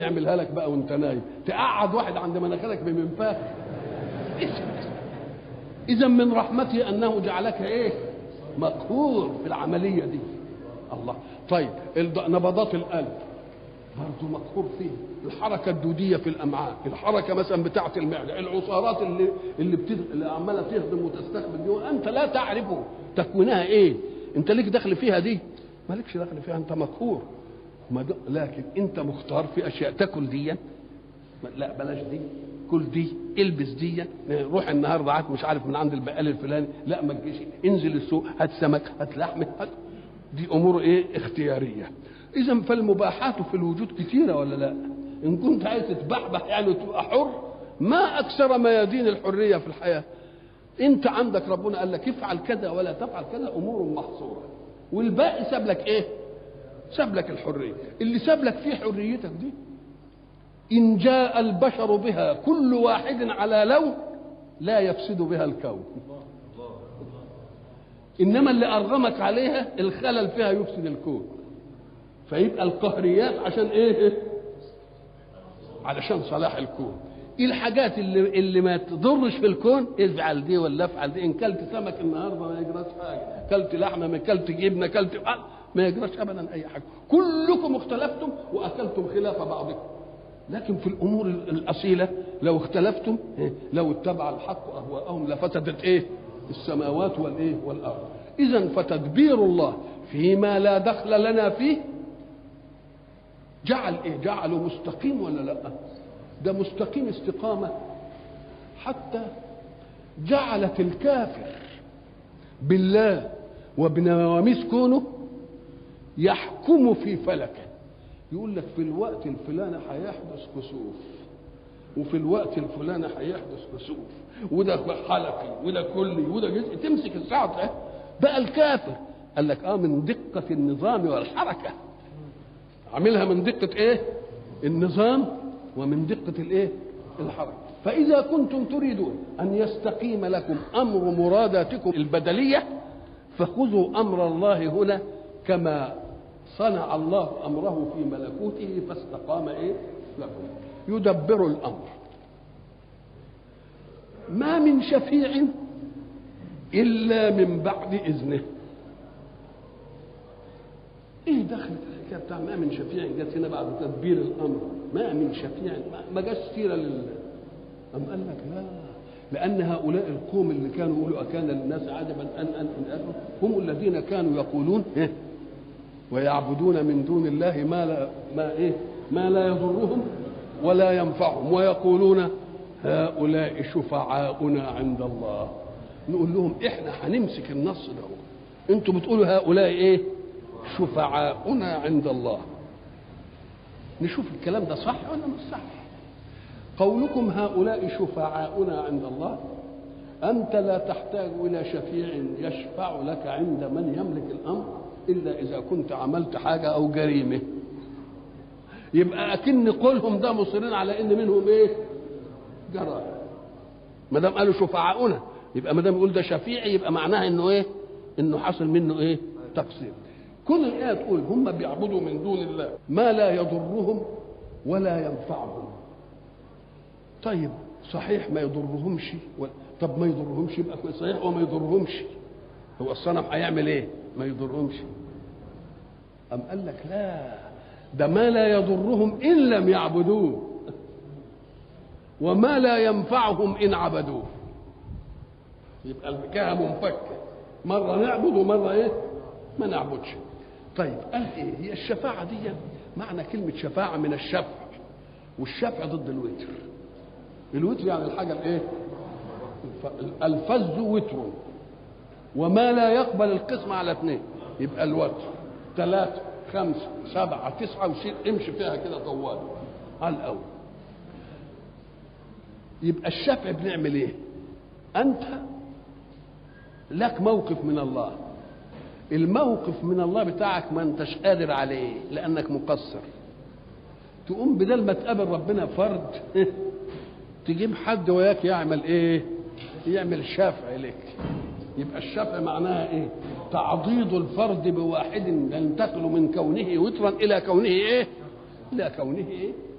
يعملها لك بقى وانت نايم تقعد واحد عند مناخيرك بمنفاخ اذا من رحمته انه جعلك ايه مقهور في العمليه دي الله طيب الض- نبضات القلب برضه مقهور فيه الحركه الدوديه في الامعاء الحركه مثلا بتاعه المعده العصارات اللي اللي, بتد... اللي عماله تهضم وتستخدم دي وانت لا تعرف تكوينها ايه انت ليك دخل فيها دي مالكش دخل فيها انت مقهور ما د- لكن انت مختار في اشياء تاكل دي لا بلاش دي كل دي البس دي روح النهارده عاد مش عارف من عند البقال الفلاني لا ما تجيش انزل السوق هات سمك هات لحمه هات دي امور ايه اختياريه اذا فالمباحات في الوجود كثيره ولا لا ان كنت عايز تتبحبح يعني وتبقى حر ما اكثر ميادين الحريه في الحياه انت عندك ربنا قال لك افعل كذا ولا تفعل كذا امور محصوره والباقي ساب لك ايه ساب لك الحريه اللي ساب لك فيه حريتك دي ان جاء البشر بها كل واحد على لون لا يفسد بها الكون انما اللي ارغمك عليها الخلل فيها يفسد الكون فيبقى القهريات عشان ايه علشان صلاح الكون ايه الحاجات اللي اللي ما تضرش في الكون افعل دي ولا افعل دي ان كلت سمك النهارده ما يجراش حاجه كلت لحمه ما كلت جبنه كلت آه، ما يجراش ابدا اي حاجه كلكم اختلفتم واكلتم خلاف بعضكم لكن في الامور ال- الاصيله لو اختلفتم إيه؟ لو اتبع الحق اهواءهم لفسدت ايه السماوات والايه والارض اذا فتدبير الله فيما لا دخل لنا فيه جعل ايه جعله مستقيم ولا لا ده مستقيم استقامه حتى جعلت الكافر بالله وبنواميس كونه يحكم في فلكه يقول لك في الوقت الفلاني هيحدث كسوف وفي الوقت الفلاني هيحدث كسوف وده حلقي وده كلي وده جزء تمسك الساعه ده بقى الكافر قال لك اه من دقه النظام والحركه عاملها من دقه ايه النظام ومن دقه الايه الحركه فاذا كنتم تريدون ان يستقيم لكم امر مراداتكم البدليه فخذوا امر الله هنا كما صنع الله امره في ملكوته فاستقام ايه لكم يدبر الامر ما من شفيع الا من بعد اذنه ايه دخلت الحكايه بتاع ما من شفيع جت هنا بعد تدبير الامر ما من شفيع ما- ما جاش سيره لل أم قال لك لا لأن هؤلاء القوم اللي كانوا يقولوا أكان للناس عجبا أن أن أن أن هم الذين كانوا يقولون إيه ويعبدون من دون الله ما لا ما إيه ما لا يضرهم ولا ينفعهم ويقولون هؤلاء شفعاؤنا عند الله نقول لهم احنا هنمسك النص ده انتوا بتقولوا هؤلاء ايه شفعاؤنا عند الله نشوف الكلام ده صح ولا مش صح قولكم هؤلاء شفعاؤنا عند الله أنت لا تحتاج إلى شفيع يشفع لك عند من يملك الأمر إلا إذا كنت عملت حاجة أو جريمة يبقى أكن قولهم ده مصرين على إن منهم إيه جرائم ما دام قالوا شفعاؤنا يبقى ما دام يقول ده شفيع يبقى معناها إنه إيه إنه حصل منه إيه تقصير كل الآية تقول هم بيعبدوا من دون الله ما لا يضرهم ولا ينفعهم طيب صحيح ما يضرهمش و... طب ما يضرهمش يبقى كويس صحيح هو ما يضرهمش هو الصنم هيعمل ايه ما يضرهمش أم قال لك لا ده ما لا يضرهم إن لم يعبدوه وما لا ينفعهم إن عبدوه يبقى الحكاية منفكة مرة نعبد ومرة إيه ما نعبدش طيب قال إيه هي الشفاعة دي معنى كلمة شفاعة من الشفع والشفع ضد الوتر الوتر يعني الحاجة الإيه الف- الفز وتر وما لا يقبل القسمة على اثنين يبقى الوتر ثلاثة خمسة سبعة تسعة وشيء امشي فيها كده طوال على الأول يبقى الشفع بنعمل ايه انت لك موقف من الله الموقف من الله بتاعك ما انتش قادر عليه لانك مقصر تقوم بدل ما تقابل ربنا فرد تجيب حد وياك يعمل ايه يعمل شفع لك يبقى الشفع معناها ايه تعضيد الفرد بواحد ينتقل من كونه وترا الى كونه ايه الى كونه ايه